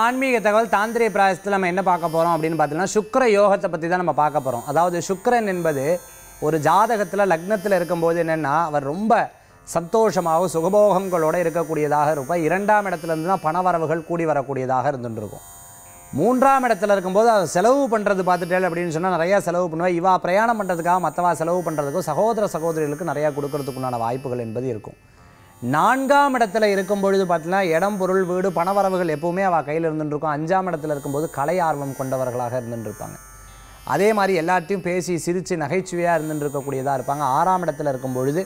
ஆன்மீக தகவல் தாந்திரிய பிராயசத்தில் நம்ம என்ன பார்க்க போகிறோம் அப்படின்னு பார்த்தீங்கன்னா சுக்கிர யோகத்தை பற்றி தான் நம்ம பார்க்க போகிறோம் அதாவது சுக்கிரன் என்பது ஒரு ஜாதகத்தில் லக்னத்தில் இருக்கும்போது என்னென்னா அவர் ரொம்ப சந்தோஷமாக சுகபோகங்களோட இருக்கக்கூடியதாக இருப்பார் இரண்டாம் இடத்துல இருந்து தான் பணவரவுகள் கூடி வரக்கூடியதாக இருந்துட்டு இருக்கும் மூன்றாம் இடத்துல இருக்கும்போது அதை செலவு பண்ணுறது பார்த்துட்டேன் அப்படின்னு சொன்னால் நிறையா செலவு பண்ணுவேன் இவா பிரயாணம் பண்ணுறதுக்காக மற்றவா செலவு பண்ணுறதுக்கும் சகோதர சகோதரிகளுக்கு நிறையா கொடுக்கறதுக்குண்டான வாய்ப்புகள் என்பது இருக்கும் நான்காம் இடத்துல இருக்கும் பொழுது பார்த்தீங்கன்னா இடம் பொருள் வீடு பணவரவுகள் எப்பவுமே அவள் கையில் இருந்துட்டு இருக்கும் அஞ்சாம் இடத்துல இருக்கும்போது கலை ஆர்வம் கொண்டவர்களாக இருந்துட்டு இருப்பாங்க அதே மாதிரி எல்லாத்தையும் பேசி சிரித்து நகைச்சுவையாக இருந்துட்டு இருக்கக்கூடியதாக இருப்பாங்க ஆறாம் இடத்துல இருக்கும் பொழுது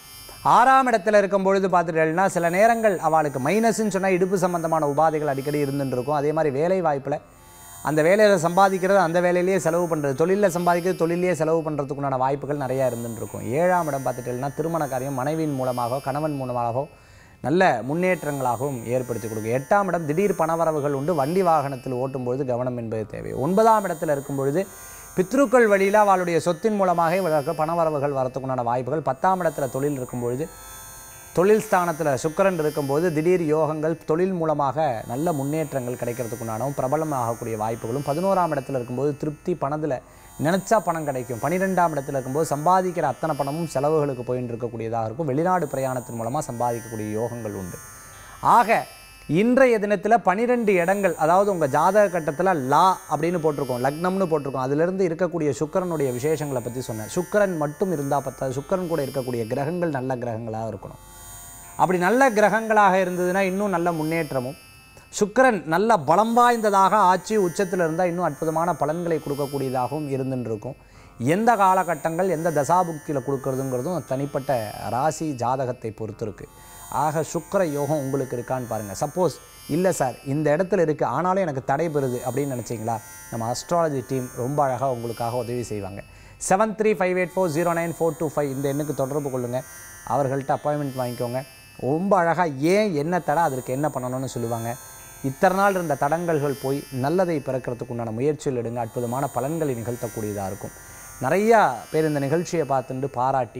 ஆறாம் இடத்துல இருக்கும் பொழுது பார்த்துட்டேன்னா சில நேரங்கள் அவளுக்கு மைனஸ்ன்னு சொன்னால் இடுப்பு சம்பந்தமான உபாதைகள் அடிக்கடி இருந்துட்டு இருக்கும் அதே மாதிரி வேலை வாய்ப்பில் அந்த வேலையில் சம்பாதிக்கிறது அந்த வேலையிலேயே செலவு பண்ணுறது தொழிலில் சம்பாதிக்கிறது தொழிலையே செலவு பண்ணுறதுக்குண்டான வாய்ப்புகள் நிறையா இருந்துட்டு இருக்கும் ஏழாம் இடம் பார்த்துட்டேன்னா திருமண காரியம் மனைவியின் மூலமாக கணவன் மூலமாகவோ நல்ல முன்னேற்றங்களாகவும் ஏற்படுத்தி கொடுக்கும் எட்டாம் இடம் திடீர் பணவரவுகள் உண்டு வண்டி வாகனத்தில் ஓட்டும்பொழுது கவனம் என்பது தேவை ஒன்பதாம் இடத்துல இருக்கும் பொழுது பித்ருக்கள் வழியில் அவளுடைய சொத்தின் மூலமாக இவர்களுக்கு பணவரவுகள் வரத்துக்குண்டான வாய்ப்புகள் பத்தாம் இடத்துல தொழில் இருக்கும் பொழுது தொழில் ஸ்தானத்தில் சுக்கிரன் இருக்கும்போது திடீர் யோகங்கள் தொழில் மூலமாக நல்ல முன்னேற்றங்கள் கிடைக்கிறதுக்குண்டானவும் பிரபலமாகக்கூடிய வாய்ப்புகளும் பதினோராம் இடத்துல இருக்கும்போது திருப்தி பணத்தில் நினச்சா பணம் கிடைக்கும் பன்னிரெண்டாம் இடத்துல இருக்கும்போது சம்பாதிக்கிற அத்தனை பணமும் செலவுகளுக்கு போயின்னு இருக்கக்கூடியதாக இருக்கும் வெளிநாடு பிரயாணத்தின் மூலமாக சம்பாதிக்கக்கூடிய யோகங்கள் உண்டு ஆக இன்றைய தினத்தில் பனிரெண்டு இடங்கள் அதாவது உங்கள் ஜாதக கட்டத்தில் லா அப்படின்னு போட்டிருக்கோம் லக்னம்னு போட்டிருக்கோம் அதிலிருந்து இருக்கக்கூடிய சுக்கிரனுடைய விசேஷங்களை பற்றி சொன்னேன் சுக்கிரன் மட்டும் இருந்தால் பத்தாது சுக்கிரன் கூட இருக்கக்கூடிய கிரகங்கள் நல்ல கிரகங்களாக இருக்கணும் அப்படி நல்ல கிரகங்களாக இருந்ததுன்னா இன்னும் நல்ல முன்னேற்றமும் சுக்கிரன் நல்ல பலம் வாய்ந்ததாக ஆட்சி உச்சத்தில் இருந்தால் இன்னும் அற்புதமான பலன்களை கொடுக்கக்கூடியதாகவும் இருந்துட்டு இருக்கும் எந்த காலகட்டங்கள் எந்த தசாபுக்தியில் கொடுக்கறதுங்கிறதும் தனிப்பட்ட ராசி ஜாதகத்தை பொறுத்து இருக்கு ஆக சுக்கிர யோகம் உங்களுக்கு இருக்கான்னு பாருங்கள் சப்போஸ் இல்லை சார் இந்த இடத்துல இருக்குது ஆனாலும் எனக்கு தடை பெறுது அப்படின்னு நினச்சிங்களா நம்ம அஸ்ட்ராலஜி டீம் ரொம்ப அழகாக உங்களுக்காக உதவி செய்வாங்க seven three five eight four zero nine four two five இந்த எண்ணுக்கு தொடர்பு கொள்ளுங்கள் அவர்கள்ட்ட அப்பாயின்மெண்ட் வாங்கிக்கோங்க ரொம்ப அழகாக ஏன் என்ன தடை அதற்கு என்ன பண்ணணும்னு சொல்லுவாங்க இத்தனை நாள் இருந்த தடங்கல்கள் போய் நல்லதை பிறக்கிறதுக்கு உண்டான முயற்சிகள் எடுங்க அற்புதமான பலன்களை நிகழ்த்தக்கூடியதாக இருக்கும் நிறையா பேர் இந்த நிகழ்ச்சியை பார்த்துட்டு பாராட்டி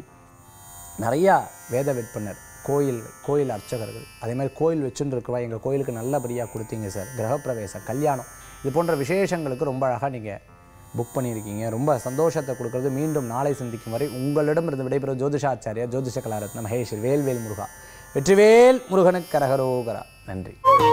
நிறையா வேத விற்பனர் கோயில் கோயில் அர்ச்சகர்கள் அதே மாதிரி கோயில் வச்சுட்டு இருக்கிறவா எங்கள் கோயிலுக்கு நல்லபடியாக கொடுத்தீங்க சார் கிரகப்பிரவேசம் கல்யாணம் இது போன்ற விசேஷங்களுக்கு ரொம்ப அழகாக நீங்கள் புக் பண்ணியிருக்கீங்க ரொம்ப சந்தோஷத்தை கொடுக்கறது மீண்டும் நாளை சந்திக்கும் வரை உங்களிடமிருந்து விடைபெறும் ஜோதிஷாச்சாரியா ஜோதிஷ கலாரத்ன மகேஷ் வேல்வேல் முருகா வெற்றிவேல் முருகனுக்கு கரகரோகரா நன்றி